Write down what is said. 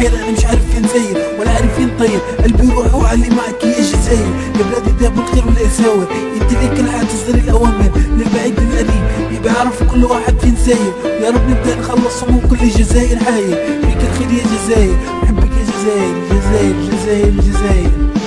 تخيل انا مش عارف فين ساير ولا عارف فين طاير قلبي يروح وعلي معك يا جزاير يا بلادي ده بالخير والاساور انت ليك الحياة تصدر الاوامر للبعيد للقريب يبقى يعرف كل واحد فين ساير يا رب نبدا نخلص هموم كل الجزائر حاير فيك الخير يا جزاير بحبك يا جزاير جزاير جزاير جزاير